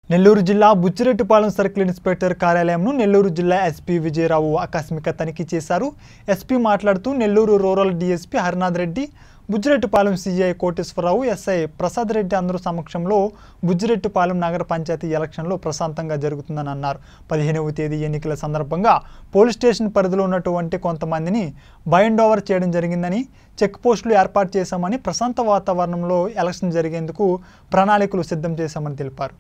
నెల్లూరు జిల్లా Buchireddypalem circle inspector కార్యాలయంను నెల్లూరు జిల్లా ఎస్పీ విజయరావు ఆకస్మిక తనిఖీ చేశారు ఎస్పీ మాట్లాడుతూ Nellore rural DSP Harinath Reddy Buchireddypalem CI Koteswararao SI Prasad Reddy అందరూ సమక్షంలో బుచ్చిరెడ్డిపాలెం నగర పంచాయతీ ఎలక్షన్లు ప్రశాంతంగా జరుగుతుందని అన్నారు పదిహేనవ తేదీ ఎన్నికల సందర్భంగా పోలీస్ స్టేషన్ పరిధిలో ఉన్నటువంటి కొంతమందిని బైండ్ ఓవర్ చేయడం జరిగిందని చెక్ పోస్టులు ఏర్పాటు చేశామని ప్రశాంత వాతావరణంలో ఎలక్షన్ జరిగేందుకు ప్రణాళికలు సిద్ధం చేశామని తెలిపారు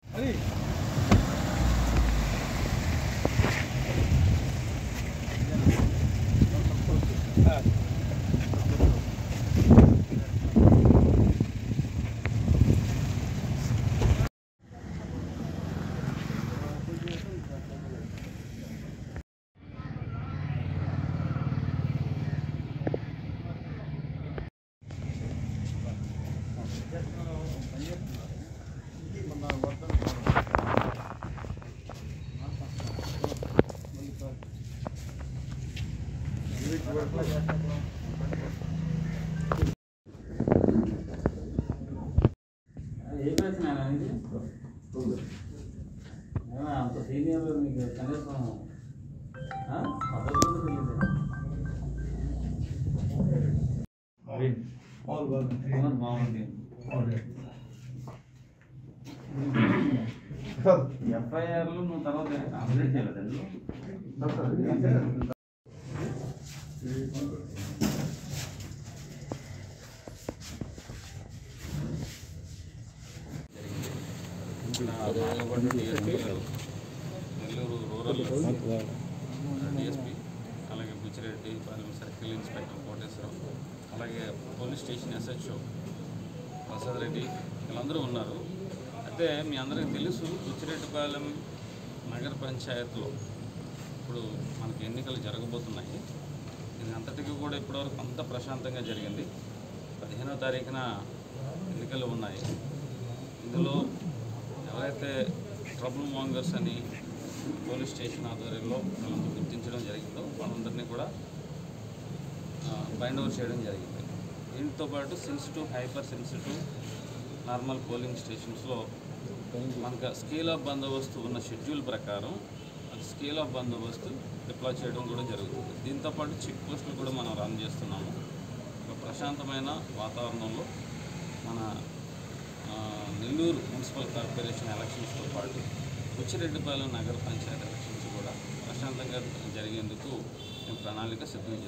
ఏ ప్రశ్న ఇది ఏమన్నా అంత సీనియర్ మీకు కనీసం ఆ? పద్ధతి కూడా తెలియదు ఉన్నది బాగుంది ఎఫ్ఐఆర్లు నువ్వు తర్వాత అప్డేట్ చేయలేదండి నెల్లూరు రూరల్ డిఎస్పి అలాగే బుచ్చిరెడ్డి పాలెం సర్కిల్ ఇన్స్పెక్టర్ కోటేశ్వరం అలాగే police station SHO Prasad Reddy వీళ్ళందరూ ఉన్నారు అయితే మీ అందరికీ తెలుసు బుచ్చిరెడ్డిపాలెం నగర పంచాయత్లో ఇప్పుడు మనకి ఎన్నికలు జరగబోతున్నాయి ఇది అంతటికీ కూడా ఇప్పటివరకు అంత ప్రశాంతంగా జరిగింది పదిహేనో తారీఖున ఎన్నికలు ఉన్నాయి ఇందులో ఎవరైతే ట్రబుల్ మాంగర్స్ అని పోలీస్ స్టేషన్ ఆధ్వర్యంలో వాళ్ళందరూ గుర్తించడం జరిగిందో వాళ్ళందరినీ కూడా బైండ్ ఓవర్ చేయడం జరిగింది దీంతో పాటు sensitive hyper sensitive normal polling స్టేషన్స్లో మనకు స్కేల్ ఆఫ్ బందోబస్తు ఉన్న షెడ్యూల్ ప్రకారం అది స్కేల్ ఆఫ్ బందోబస్తు డిప్లాయ్ చేయడం కూడా జరుగుతుంది దీంతో పాటు చెక్ పోస్టులు కూడా మనం రన్ చేస్తున్నాము ఒక ప్రశాంతమైన వాతావరణంలో మన ఆ, నెల్లూరు మున్సిపల్ కార్పొరేషన్ ఎలక్షన్స్తో పాటు బుచ్చిరెడ్డిపాలెం నగర పంచాయతీ ఎలక్షన్స్ కూడా ప్రశాంతంగా జరిగేందుకు మేము ప్రణాళిక సిద్ధం చేస్తాం